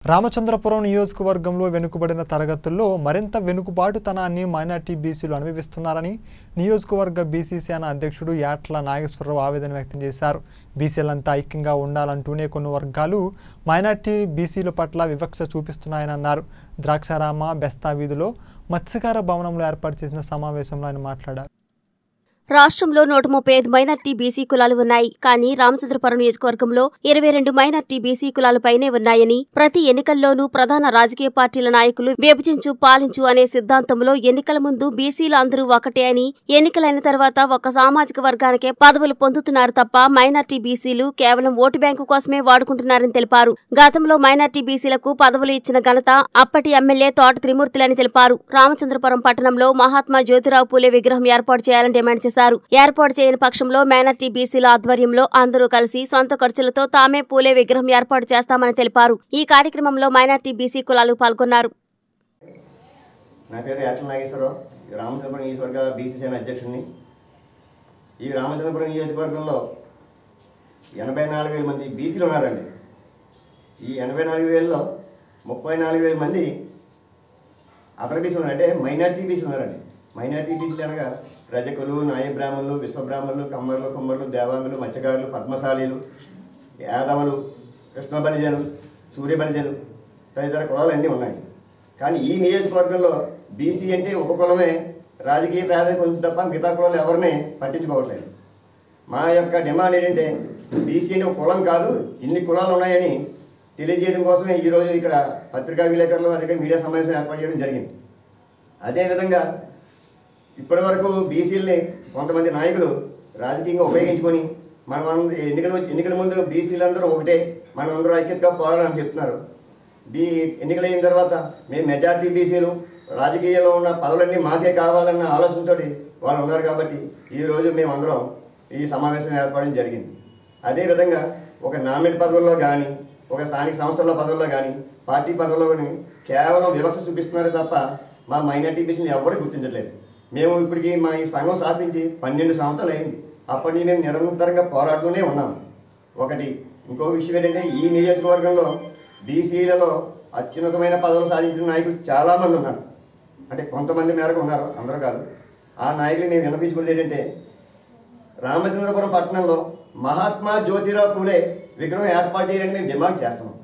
రామచంద్రపురం నియోజకవర్గంలో వెనుకబడిన తరగతుల్లో మరింత వెనుకబాటుతనాన్ని మైనార్టీ బీసీలు అనుభవిస్తున్నారని నియోజకవర్గ బీసీ సేన అధ్యక్షుడు యాట్ల నాగేశ్వరరావు ఆవేదన వ్యక్తం చేశారు బీసీలంతా ఐక్యంగా ఉండాలంటూనే కొన్ని వర్గాలు మైనార్టీ బీసీల పట్ల వివక్ష చూపిస్తున్నాయని అన్నారు ద్రాక్షారామ బెస్తా వీధిలో మత్స్యకార భవనంలో ఏర్పాటు చేసిన సమావేశంలో ఆయన మాట్లాడారు రాష్ట్రంలో నూట ముప్పై ఐదు మైనార్టీ బీసీ కులాలు ఉన్నాయి కానీ రామచంద్రపురం నియోజకవర్గంలో ఇరవై రెండు మైనార్టీ బీసీ కులాలు పైనే ఉన్నాయని ప్రతి ఎన్నికల్లోనూ ప్రధాన రాజకీయ పార్టీల నాయకులు విభజించు పాలించు అనే సిద్ధాంతంలో ఎన్నికల ముందు బీసీలు అందరూ ఒకటే అని ఎన్నికలైన తర్వాత ఒక సామాజిక వర్గానికే పదవులు పొందుతున్నారు తప్ప మైనార్టీ బీసీలు కేవలం ఓటు బ్యాంకు కోసమే వాడుకుంటున్నారని తెలిపారు గతంలో మైనార్టీ బీసీలకు పదవులు ఇచ్చిన ఘనత అప్పటి ఎమ్మెల్యే తోట త్రిమూర్తులని తెలిపారు రామచంద్రపురం పట్టణంలో మహాత్మా జ్యోతిరావు పూలే విగ్రహం ఏర్పాటు చేయాలని డిమాండ్ చేశారు ఏర్పాటు చేయని పక్షంలో మైనార్టీ బీసీల ఆధ్వర్యంలో అందరూ కలిసి సొంత ఖర్చులతో తామే పూలే విగ్రహం ఏర్పాటు చేస్తామని తెలిపారు ఈ కార్యక్రమంలో మైనార్టీ బీసీ కులాలు పాల్గొన్నారు నా పేరు యాట్ల నాగేశ్వరరావు ఈ రామచంద్రపురం నియోజకవర్గ బీసీ సేన అధ్యక్షుడిని ఈ రామచంద్రపురం నియోజకవర్గంలో ఎనభై నాలుగు వేల మంది బీసీలు ఉన్నారండి ఈ ఎనభై నాలుగు వేలలో ముప్పై నాలుగు వేల మంది అదర్ బీసీలు ఉన్నారు అంటే మైనార్టీ బీసీలు ఉన్నారండి మైనార్టీ బీసీలు అనగా రజకులు నాయ బ్రాహ్మణులు విశ్వబ్రాహ్మణులు కమ్మర్లు కుమ్మర్లు దేవాంగులు మత్స్యకారులు పద్మశాలీలు యాదవులు కృష్ణ బలిజలు సూర్య బలిజలు తదితర కులాలు అన్నీ ఉన్నాయి కానీ ఈ నియోజకవర్గంలో బీసీ అంటే ఒక కులమే రాజకీయ ప్రాధాన్యత ఉంది తప్ప మిగతా కులాలు ఎవరిని పట్టించుకోవట్లేదు మా యొక్క డిమాండ్ ఏంటంటే బీసీ అంటే ఒక కులం కాదు ఇన్ని కులాలు ఉన్నాయని తెలియజేయడం కోసమే ఈరోజు ఇక్కడ పత్రికా విలేకరులు అదే మీడియా సమావేశం ఏర్పాటు చేయడం జరిగింది అదేవిధంగా ఇప్పటివరకు బీసీలని కొంతమంది నాయకులు రాజకీయంగా ఉపయోగించుకొని మనం అంద- ఎన్నికల ఎన్నికల ముందు బీసీలందరూ ఒకటే మనం అందరూ ఐక్యతగా పోరాడని చెప్తున్నారు బీ ఎన్నికలు అయిన తర్వాత మేము మెజార్టీ బీసీలు రాజకీయాల్లో ఉన్న పదవులన్నీ మాకే కావాలన్న ఆలోచనతో వాళ్ళు ఉన్నారు కాబట్టి ఈరోజు మేమందరం ఈ సమావేశం ఏర్పడడం జరిగింది అదేవిధంగా ఒక నామినేట్ పదవుల్లో కానీ ఒక స్థానిక సంస్థల పదవుల్లో కానీ పార్టీ పదవుల్లో కానీ కేవలం వివక్ష చూపిస్తున్నారు తప్ప మా మైనార్టీ బీసీని ఎవరు గుర్తించట్లేదు మేము ఇప్పటికి మా ఈ సంఘం స్థాపించి పన్నెండు సంవత్సరాలు అయింది అప్పటి నుంచి మేము నిరంతరంగా పోరాడుతూనే ఉన్నాం ఒకటి ఇంకో విషయం ఏంటంటే ఈ నియోజకవర్గంలో బీసీలలో అత్యున్నతమైన పదవులు సాధించిన నాయకులు చాలామంది ఉన్నారు అంటే కొంతమంది మేరకు ఉన్నారు అందరూ కాదు ఆ నాయకులు మేము వినిపించుకున్నది ఏంటంటే రామచంద్రపురం పట్టణంలో మహాత్మా జ్యోతిరావు పూలే విగ్రహం ఏర్పాటు చేయాలని మేము డిమాండ్ చేస్తున్నాం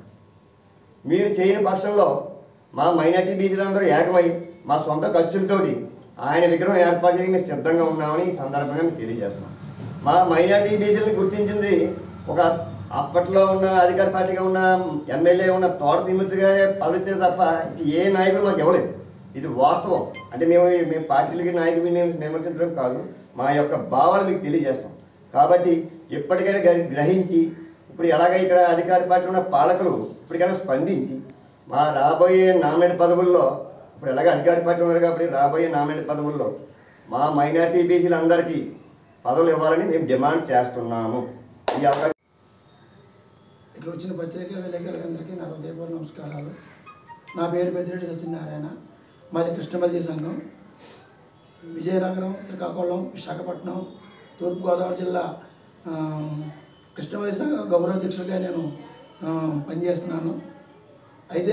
మీరు చేయని పక్షంలో మా మైనార్టీ బీసీలందరూ ఏకమై మా సొంత ఖర్చులతోటి ఆయన విగ్రహం ఏర్పాటు చేయడానికి మేము సిద్ధంగా ఉన్నామని ఈ సందర్భంగా మీకు తెలియజేస్తున్నాం మా మైనార్టీ బీసీలను గుర్తించింది ఒక అప్పట్లో ఉన్న అధికార పార్టీగా ఉన్న ఎమ్మెల్యే ఉన్న తోట తిమ్మతి గారే పదవిచ్చారు తప్ప ఇంక ఏ నాయకులు మాకు ఇవ్వలేదు ఇది వాస్తవం అంటే మేము మేము పార్టీలకి నాయకులు మేము విమర్శించడం కాదు మా యొక్క భావాలు మీకు తెలియజేస్తాం కాబట్టి ఎప్పటికైనా గ్రహి- గ్రహించి ఇప్పుడు ఎలాగ ఇక్కడ అధికార పార్టీ ఉన్న పాలకులు ఇప్పటికైనా స్పందించి మా రాబోయే నామినేట్ పదవుల్లో ఇప్పుడు ఎలాగ అధికార పార్టీ ఉన్నారు కాబట్టి రాబోయే నామినేట్ పదవుల్లో మా మైనార్టీ బీసీలందరికీ పదవులు ఇవ్వాలని మేము డిమాండ్ చేస్తున్నాము ఈ అవకాశం ఇక్కడ వచ్చిన పత్రికా విలేకరులందరికీ నా హృదయపూర్వ నమస్కారాలు నా పేరు పెద్దిరెడ్డి సత్యనారాయణ మాది కృష్ణబల్జీ సంఘం విజయనగరం శ్రీకాకుళం విశాఖపట్నం తూర్పుగోదావరి జిల్లా ఆ, కృష్ణబల్లి సంఘ గౌరవ అధ్యక్షుడిగా నేను ఆ, పనిచేస్తున్నాను అయితే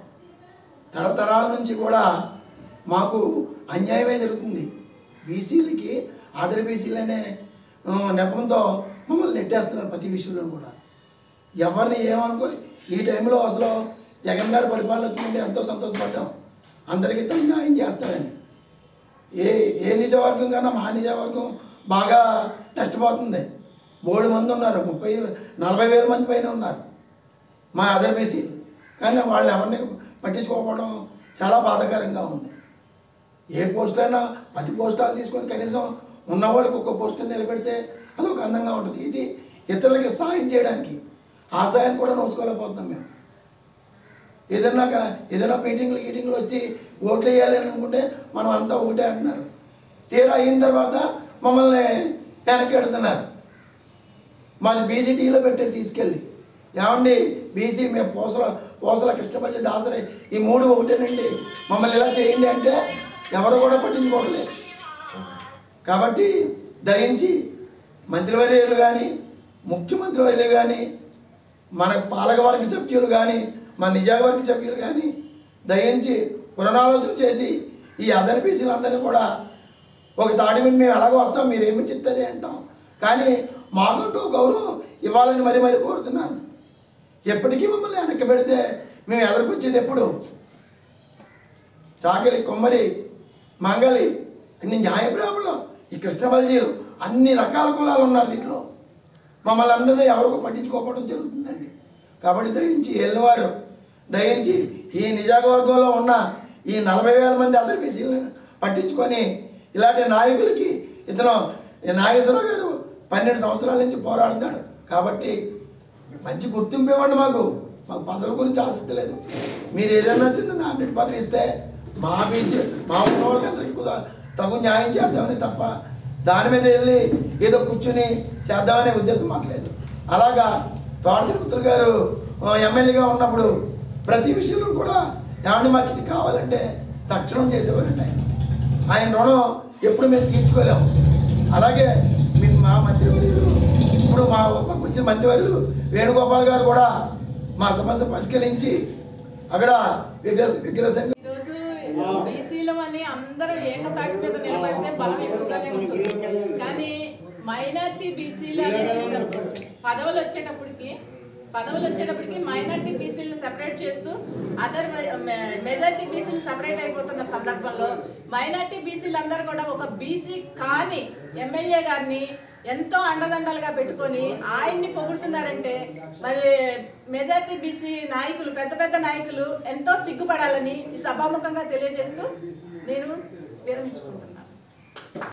తరతరాల నుంచి కూడా మాకు అన్యాయమే జరుగుతుంది బీసీలకి ఆదరి బీసీలనే ఆ, నెపంతో మమ్మల్ని నెట్టేస్తున్నారు ప్రతి విషయంలో కూడా ఎవరిని ఏమనుకోని ఈ టైంలో అసలు జగన్ గారి పరిపాలన వచ్చిందంటే ఎంతో సంతోషపడ్డాం అందరికీ తను న్యాయం చేస్తారని ఏ ఏ నిజవర్గం కన్నా మా నిజవర్గం బాగా నష్టపోతుంది బోడు మంది ఉన్నారు ముప్పై నలభై వేల మంది పైన ఉన్నారు మా అదర్ బీసీ కానీ వాళ్ళు ఎవరిని పట్టించుకోకపోవడం చాలా బాధాకరంగా ఉంది ఏ పోస్ట్ అయినా పది పోస్టాలు తీసుకొని కనీసం ఉన్న వాళ్ళకి ఒక పోస్టర్ నిలబెడితే అదొక అందంగా ఉంటుంది ఇది ఇతరులకి సహాయం చేయడానికి ఆ సహాయం కూడా నోచుకోలేకపోతున్నాం మేము ఏదైనా క- ఏదైనా మీటింగ్లు గీటింగ్లు వచ్చి ఓట్లు వేయాలి అని అనుకుంటే మనం అంతా ఒకటే అంటున్నారు తీరా అయిన తర్వాత మమ్మల్ని వెనక్కి పెడుతున్నారు మాది బీసీటీలో పెట్టి తీసుకెళ్ళి ఏమండి బీసీ మేము పోసల పోసల కృష్ణపల్లి దాసరి ఈ మూడు ఒకటేనండి మమ్మల్ని ఇలా చేయండి అంటే ఎవరు కూడా పట్టించుకోవట్లేదు కాబట్టి దయించి మంత్రివర్యులు కానీ ముఖ్యమంత్రి వర్యులు కానీ మన పాలకవర్గ సభ్యులు కానీ మా నిజావర్గ సభ్యులు కానీ దయించి పునరాలోచన చేసి ఈ అదర్ బీసీలందరినీ కూడా ఒక తాడి మీద మేము ఎలాగో వస్తాం మీరు ఏమి చెప్తారే అంటాం కానీ మాకంటూ గౌరవం ఇవ్వాలని మరి మరి కోరుతున్నాను ఎప్పటికీ మమ్మల్ని వెనక్కి పెడితే మేము ఎదుర్కొచ్చేది ఎప్పుడు చాకలి కొమ్మరి మంగలి అన్ని న్యాయబ్రాహ్మణులు ఈ కృష్ణబల్జీలు అన్ని రకాల కులాలు ఉన్నారు దీంట్లో మమ్మల్ని అందరినీ ఎవరికో పట్టించుకోకపోవడం జరుగుతుందండి కాబట్టి దయించి ఏళ్ళవారు దయించి ఈ నిజావర్గంలో ఉన్న ఈ నలభై వేల మంది అదర్ బీసీలను పట్టించుకొని ఇలాంటి నాయకులకి ఇతను ఈ నాగేశ్వరరావు గారు పన్నెండు సంవత్సరాల నుంచి పోరాడుతాడు కాబట్టి మంచి గుర్తింపు ఇవ్వండి మాకు మాకు పదవుల గురించి ఆసక్తి లేదు మీరు ఏదైనా చిన్న నామినేట్ పదవి ఇస్తే మా బీసీ మా ఉన్న వాళ్ళకి అందరికీ కూడా తగు న్యాయం చేద్దామని తప్ప దాని మీద వెళ్ళి ఏదో కూర్చుని చేద్దామనే ఉద్దేశం మాకు లేదు అలాగా తోట తిరుపతులు గారు ఆ, ఎమ్మెల్యేగా ఉన్నప్పుడు ప్రతి విషయంలో కూడా ఏమంటే మాకు ఇది కావాలంటే తక్షణం చేసేవారండి ఆయన ఆయన రుణం ఎప్పుడు మేము తీర్చుకోలేము అలాగే మీ మా మంత్రివర్యులు ఇప్పుడు మా మాకు వచ్చిన మంత్రివర్యులు వేణుగోపాల్ గారు కూడా మా సమస్య పరిష్కరించి అక్కడ విగ్రహ విగ్రహ సంఘం ఈరోజు బీసీలం అని అందరూ ఏకతాటి మీద నిలబడితే బలం ఎక్కువగానే ఉంటుంది కానీ మైనార్టీ బీసీలు అనేసి పదవులు వచ్చేటప్పటికి పదవులు వచ్చేటప్పటికి మైనార్టీ బీసీలను సెపరేట్ చేస్తూ అదర్ మెజార్టీ బీసీలు సెపరేట్ అయిపోతున్న సందర్భంలో మైనార్టీ బీసీలు అందరూ కూడా ఒక బీసీ కాని ఎమ్మెల్యే గారిని ఎంతో అండదండలుగా పెట్టుకొని ఆయన్ని పొగుడుతున్నారంటే మరి మెజార్టీ బీసీ నాయకులు పెద్ద పెద్ద నాయకులు ఎంతో సిగ్గుపడాలని ఈ సభాముఖంగా తెలియజేస్తూ నేను విరమించుకుంటున్నాను